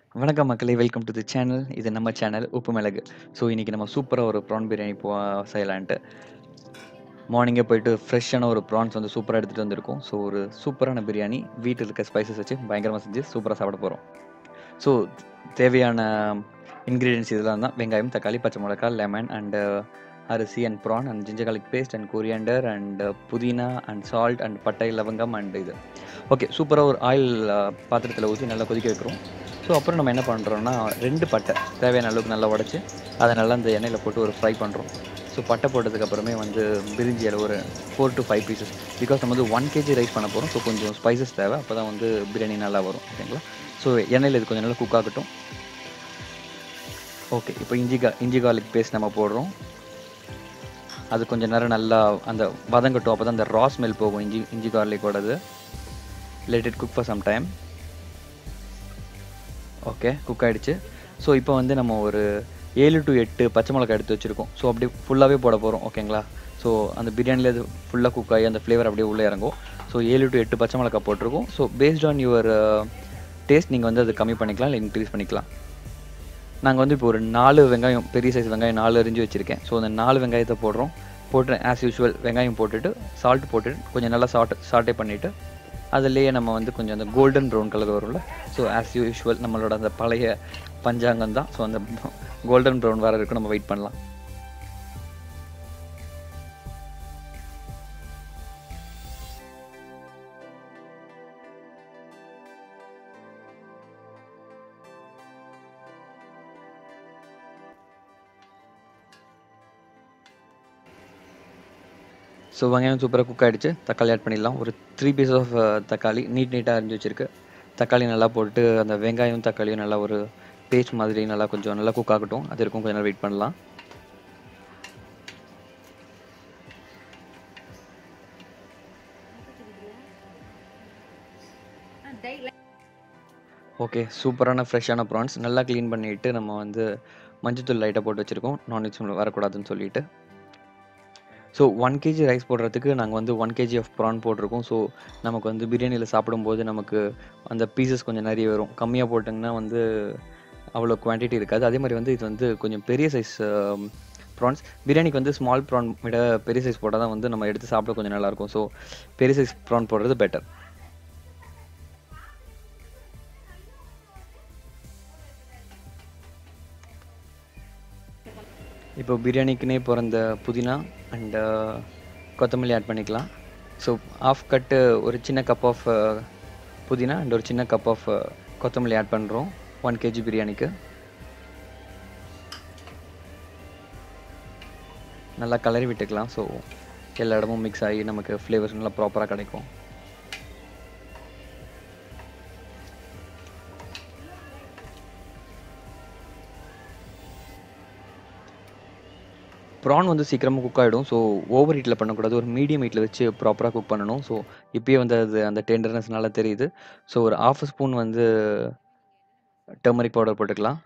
வணக்கம் மக்களே welcome to the channel இது நம்ம சேனல் உப்பு மிளகு ஸோ இன்றைக்கி நம்ம சூப்பராக ஒரு ப்ரான் பிரியாணி போ செய்யலான்ட்டு மார்னிங்கே போயிட்டு ஃப்ரெஷ்ஷான ஒரு ப்ரான்ஸ் வந்து சூப்பராக எடுத்துகிட்டு வந்திருக்கோம் ஸோ ஒரு சூப்பரான பிரியாணி வீட்டில் இருக்க ஸ்பைசஸ் வச்சு பயங்கரமாக செஞ்சு சூப்பராக சாப்பிட போகிறோம் ஸோ தேவையான இன்க்ரீடியன்ஸ் இதெல்லாம் தான் வெங்காயம் தக்காளி பச்சை மிளகாய் லெமன் அண்டு அரிசி and prawn and ginger garlic paste and coriander and புதினா அண்ட் சால்ட் அண்ட் பட்டை லவங்கம் அண்ட் இது ஓகே சூப்பராக ஒரு ஆயில் பாத்திரத்தில் ஊற்றி நல்லா கொதிக்க வைக்கிறோம் ஸோ அப்புறம் நம்ம என்ன பண்ணுறோம்னா ரெண்டு பட்டை தேவையான அளவுக்கு நல்லா உடச்சி அதை நல்லா அந்த எண்ணெயில் போட்டு ஒரு ஃப்ரை பண்ணுறோம் ஸோ பட்டை போட்டதுக்கு அப்புறமே வந்து பிரிஞ்சி இலை ஒரு four to five pieces because நம்ம வந்து ஒன் கேஜி ரைஸ் பண்ண போகிறோம் ஸோ கொஞ்சம் ஸ்பைசஸ் தேவை அப்போ தான் வந்து பிரியாணி நல்லா வரும் ஓகேங்களா ஸோ எண்ணெயில் இது கொஞ்சம் நல்லா குக் ஆகட்டும் ஓகே இப்போ இஞ்சி கா இஞ்சி garlic பேஸ்ட் நம்ம போடுறோம் அது கொஞ்சம் நேரம் நல்லா அந்த வதங்கட்டும் அப்போ தான் அந்த ரா ஸ்மெல் போகும் இஞ்சி இஞ்சி கார்லிக்கோடது let it cook for some time okay cook ஆகிடுச்சு ஸோ இப்போ வந்து நம்ம ஒரு ஏழு டு எட்டு பச்சை மிளகாய் எடுத்து வச்சுருக்கோம் ஸோ அப்படி ஃபுல்லாகவே போட போகிறோம் ஓகேங்களா ஸோ அந்த பிரியாணியில் இது ஃபுல்லாக குக் ஆகி அந்த ஃப்ளேவர் அப்படியே உள்ளே இறங்கும் ஸோ ஏழு டு எட்டு பச்சை மிளகாய் போட்டிருக்கோம் so based on your taste நீங்கள் வந்து அது கம்மி பண்ணிக்கலாம் இல்லை இன்க்ரீஸ் பண்ணிக்கலாம் நாங்கள் வந்து இப்போ ஒரு நாலு வெங்காயம் பெரிய சைஸ் வெங்காயம் நாலு அரிஞ்சு வச்சுருக்கேன் ஸோ அந்த நாலு வெங்காயத்தை போடுறோம் போட்டு ஆஸ் யூஷுவல் வெங்காயம் போட்டுட்டு சால்ட் போட்டுட்டு கொஞ்சம் நல்லா சால்ட் சால்ட்டே பண்ணிவிட்டு அதுலேயே நம்ம வந்து கொஞ்சம் அந்த கோல்டன் ப்ரௌன் கலர் வரும்ல ஸோ ஆஸ் யூஷுவல் நம்மளோட அந்த பழைய பஞ்சாங்கம் தான் ஸோ அந்த கோல்டன் ப்ரௌன் வர வரைக்கும் நம்ம வெயிட் பண்ணலாம் ஸோ வெங்காயம் சூப்பராக குக் ஆகிடுச்சு தக்காளி ஆட் பண்ணிடலாம் ஒரு த்ரீ பீசஸ் ஆஃப் தக்காளி நீட் நீட்டாக அரிஞ்சு வச்சுருக்கு தக்காளி நல்லா போட்டு அந்த வெங்காயம் தக்காளியும் நல்லா ஒரு பேஸ்ட் மாதிரி நல்லா கொஞ்சம் நல்லா குக் ஆகட்டும் அது இருக்கும் கொஞ்சம் நேரம் வெயிட் பண்ணலாம் ஓகே சூப்பரான ஃப்ரெஷ்ஷான ப்ரான்ஸ் நல்லா க்ளீன் பண்ணிவிட்டு நம்ம வந்து மஞ்சத்தூள் லைட்டாக போட்டு வச்சுருக்கோம் நான்வெஜ் வரக்கூடாதுன்னு சொல்லிட்டு ஸோ ஒன் கேஜி ரைஸ் போடுறதுக்கு நாங்கள் வந்து ஒன் கேஜி ஆஃப் ப்ரான் போட்டிருக்கோம் ஸோ நமக்கு வந்து பிரியாணியில் சாப்பிடும்போது நமக்கு அந்த பீசஸ் கொஞ்சம் நிறைய வரும் கம்மியாக போட்டிங்கன்னா வந்து அவ்வளோ குவான்டிட்டி இருக்காது அதே மாதிரி வந்து இது வந்து கொஞ்சம் பெரிய சைஸ் ப்ரான்ஸ் பிரியாணிக்கு வந்து ஸ்மால் ப்ரான் விட பெரிய சைஸ் போட்டால் தான் வந்து நம்ம எடுத்து சாப்பிட கொஞ்சம் நல்லாயிருக்கும் ஸோ பெரிய சைஸ் ப்ரான் போடுறது பெட்டர் இப்போ பிரியாணிக்குனே பிறந்த புதினா அண்டு கொத்தமல்லி ஆட் பண்ணிக்கலாம் ஸோ ஆஃப் கட்டு ஒரு சின்ன கப் ஆஃப் புதினா அண்ட் ஒரு சின்ன கப் ஆஃப் கொத்தமல்லி ஆட் பண்ணுறோம் ஒன் கேஜி பிரியாணிக்கு நல்லா கலரி விட்டுக்கலாம் ஸோ எல்லா இடமும் மிக்ஸ் ஆகி நமக்கு ஃப்ளேவர்ஸ் நல்லா ப்ராப்பராக கிடைக்கும் ப்ரான் வந்து சீக்கிரமாக குக் ஆகிடும் ஸோ ஓவர் ஹீட்டில் பண்ணக்கூடாது ஒரு மீடியம் ஹீட்டில் வச்சு ப்ராப்பராக குக் பண்ணணும் ஸோ இப்போயே வந்து அது அந்த டெண்டர்னஸ் நல்லா தெரியுது ஸோ ஒரு ஆஃப் ஸ்பூன் வந்து டர்மரிக் பவுடர் போட்டுக்கலாம்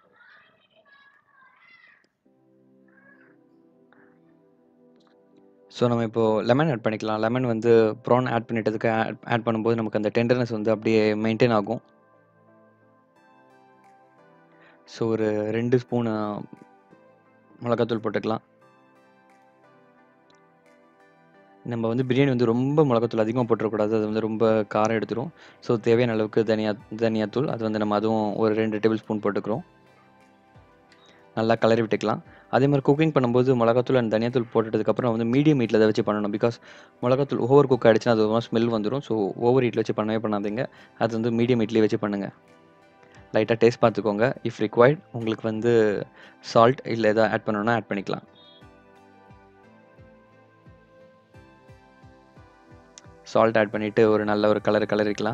ஸோ நம்ம இப்போது லெமன் ஆட் பண்ணிக்கலாம் லெமன் வந்து ப்ரான் ஆட் பண்ணிட்டதுக்கு ஆட் ஆட் பண்ணும்போது நமக்கு அந்த டெண்டர்னஸ் வந்து அப்படியே மெயின்டைன் ஆகும் ஸோ ஒரு ரெண்டு ஸ்பூனு மிளகாத்தூள் போட்டுக்கலாம் நம்ம வந்து பிரியாணி வந்து ரொம்ப மிளகாத்தூள் அதிகமாக போட்டுறக்கூடாது அது வந்து ரொம்ப காரம் எடுத்துரும் ஸோ தேவையான அளவுக்கு தனியா தனியாத்தூள் அது வந்து நம்ம அதுவும் ஒரு ரெண்டு டேபிள் ஸ்பூன் போட்டுக்கிறோம் நல்லா கலரி விட்டுக்கலாம் அதே மாதிரி குக்கிங் பண்ணும்போது மிளகாத்தூள் அண்ட் தனியாத்தூள் போட்டுட்டதுக்கப்புறம் வந்து மீடியம் ஹீட்டில் அதை வச்சு பண்ணணும் பிகாஸ் மிளகாத்தூள் ஓவர் குக் ஆகிடுச்சுன்னா அது ஒரு ஸ்மெல் வந்துடும் ஸோ ஓவர் ஹீட்டில் வச்சு பண்ணவே பண்ணாதீங்க அது வந்து மீடியம் ஹீட்லேயே வச்சு பண்ணுங்கள் லைட்டாக டேஸ்ட் பார்த்துக்கோங்க இஃப் ரிக்வயர்ட் உங்களுக்கு வந்து சால்ட் இல்லை எதாவது ஆட் பண்ணணும்னா ஆட் பண்ணிக்கலாம் சால்ட் ஆட் பண்ணிவிட்டு ஒரு நல்ல ஒரு கலர் கலரிக்கலாம்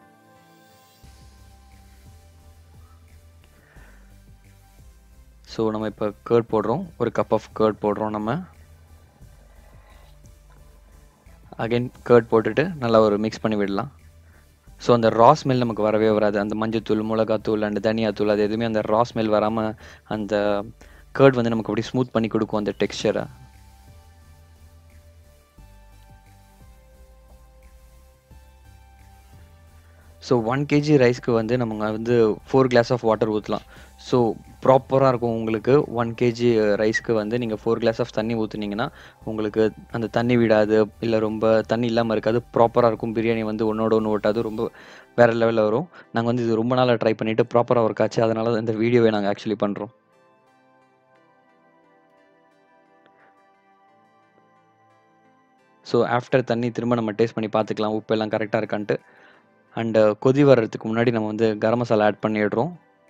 ஸோ நம்ம இப்போ கேர்ட் போடுறோம் ஒரு கப் ஆஃப் கேர்ட் போடுறோம் நம்ம அகைன் கேர்ட் போட்டுட்டு நல்லா ஒரு மிக்ஸ் பண்ணி விடலாம் ஸோ அந்த ரா ஸ்மெல் நமக்கு வரவே வராது அந்த மஞ்சத்தூள் மிளகாத்தூள் அண்ட் தனியாத்தூள் அது எதுவுமே அந்த ரா ஸ்மெல் வராமல் அந்த கேர்ட் வந்து நமக்கு அப்படியே ஸ்மூத் பண்ணி கொடுக்கும் அந்த டெக்ஸ்சரை ஸோ ஒன் கேஜி ரைஸ்க்கு வந்து நம்ம வந்து ஃபோர் கிளாஸ் ஆஃப் வாட்டர் ஊற்றலாம் ஸோ ப்ராப்பராக இருக்கும் உங்களுக்கு ஒன் கேஜி ரைஸ்க்கு வந்து நீங்கள் ஃபோர் கிளாஸ் ஆஃப் தண்ணி ஊற்றுனீங்கன்னா உங்களுக்கு அந்த தண்ணி விடாது இல்லை ரொம்ப தண்ணி இல்லாமல் இருக்காது ப்ராப்பராக இருக்கும் பிரியாணி வந்து ஒன்றோட ஒன்று ஓட்டாது ரொம்ப வேறு லெவலில் வரும் நாங்கள் வந்து இது ரொம்ப நாளாக ட்ரை பண்ணிவிட்டு ப்ராப்பராக ஒர்க் ஆச்சு அதனால இந்த வீடியோவை நாங்கள் ஆக்சுவலி பண்ணுறோம் ஸோ ஆஃப்டர் தண்ணி திரும்ப நம்ம டேஸ்ட் பண்ணி பார்த்துக்கலாம் உப்பு எல்லாம் கரெக்டாக இருக்கான்ட்டு அண்டு கொதி வர்றதுக்கு முன்னாடி நம்ம வந்து கரம் மசாலா ஆட் பண்ணிடுறோம்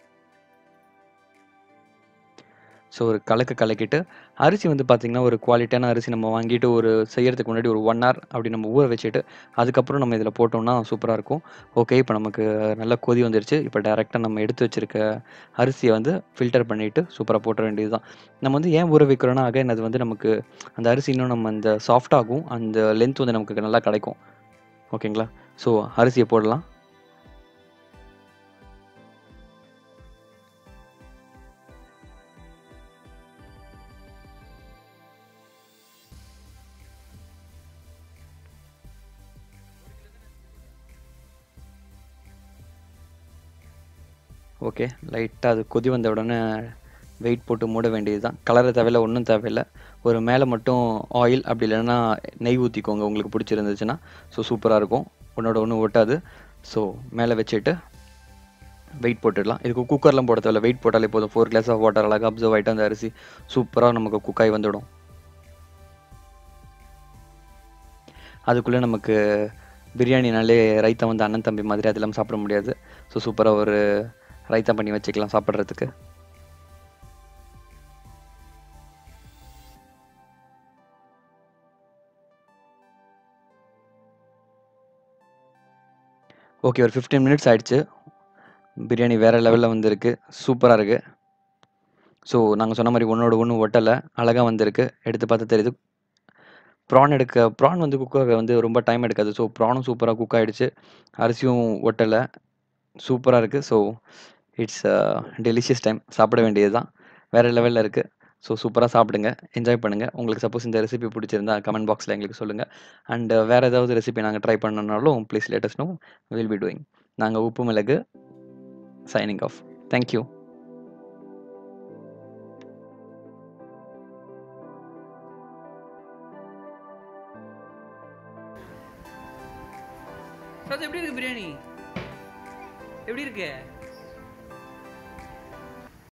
ஸோ ஒரு கலக்கு கலக்கிட்டு அரிசி வந்து பார்த்திங்கன்னா ஒரு குவாலிட்டியான அரிசி நம்ம வாங்கிட்டு ஒரு செய்யறதுக்கு முன்னாடி ஒரு ஒன் ஹவர் அப்படி நம்ம ஊற வச்சுட்டு அதுக்கப்புறம் நம்ம இதில் போட்டோம்னா சூப்பராக இருக்கும் ஓகே இப்போ நமக்கு நல்லா கொதி வந்துருச்சு இப்போ டேரெக்டாக நம்ம எடுத்து வச்சுருக்க அரிசியை வந்து ஃபில்டர் பண்ணிவிட்டு சூப்பராக போட்ட வேண்டியது தான் நம்ம வந்து ஏன் ஊற வைக்கிறோன்னா அகைன் அது வந்து நமக்கு அந்த அரிசி இன்னும் நம்ம அந்த சாஃப்டாகும் அந்த லென்த் வந்து நமக்கு நல்லா கிடைக்கும் ஓகேங்களா ஸோ அரிசியை போடலாம் ஓகே லைட்டாக அது கொதி வந்த உடனே வெயிட் போட்டு மூட வேண்டியது தான் கலர தேவையில்ல ஒன்றும் தேவையில்லை ஒரு மேலே மட்டும் ஆயில் அப்படி இல்லைன்னா நெய் ஊற்றிக்கோங்க உங்களுக்கு பிடிச்சிருந்துச்சுன்னா ஸோ சூப்பராக இருக்கும் ஒன்றோட ஒன்று ஒட்டாது ஸோ மேலே வச்சுட்டு வெயிட் போட்டுடலாம் இதுக்கு குக்கர்லாம் போட தேவையில்ல வெயிட் போட்டாலே போதும் ஃபோர் கிளாஸ் ஆஃப் வாட்டர் அழகாக அப்சர்வ் ஆகிட்டு அந்த அரிசி சூப்பராக நமக்கு குக்காய் வந்துடும் அதுக்குள்ளே நமக்கு பிரியாணினாலே ரைத்தா வந்து அண்ணன் தம்பி மாதிரி அதெல்லாம் சாப்பிட முடியாது ஸோ சூப்பராக ஒரு ரைத்தா பண்ணி வச்சுக்கலாம் சாப்பிட்றதுக்கு ஓகே ஒரு ஃபிஃப்டீன் மினிட்ஸ் ஆயிடுச்சு பிரியாணி வேறு லெவலில் வந்திருக்கு சூப்பராக இருக்குது ஸோ நாங்கள் சொன்ன மாதிரி ஒன்றோட ஒன்று ஒட்டலை அழகாக வந்திருக்கு எடுத்து பார்த்து தெரியுது ப்ரான் எடுக்க ப்ரான் வந்து குக் ஆக வந்து ரொம்ப டைம் எடுக்காது ஸோ ப்ரானும் சூப்பராக குக் ஆகிடுச்சு அரிசியும் ஒட்டலை சூப்பராக இருக்குது ஸோ இட்ஸ் டெலிஷியஸ் டைம் சாப்பிட வேண்டியது தான் வேறு லெவலில் இருக்குது ஸோ சூப்பராக சாப்பிடுங்க என்ஜாய் பண்ணுங்கள் உங்களுக்கு சப்போஸ் இந்த ரெசிபி பிடிச்சிருந்தா கமெண்ட் பாக்ஸில் எங்களுக்கு சொல்லுங்கள் அண்ட் வேறு ஏதாவது ரெசிபி நாங்கள் ட்ரை பண்ணனாலும் ப்ளீஸ் லேட்டஸ்ட்னோ வில் பி டூயிங் நாங்கள் உப்பு மிளகு சைனிங் ஆஃப் தேங்க்யூ ராஜா எப்படி இருக்கு பிரியாணி எப்படி இருக்கு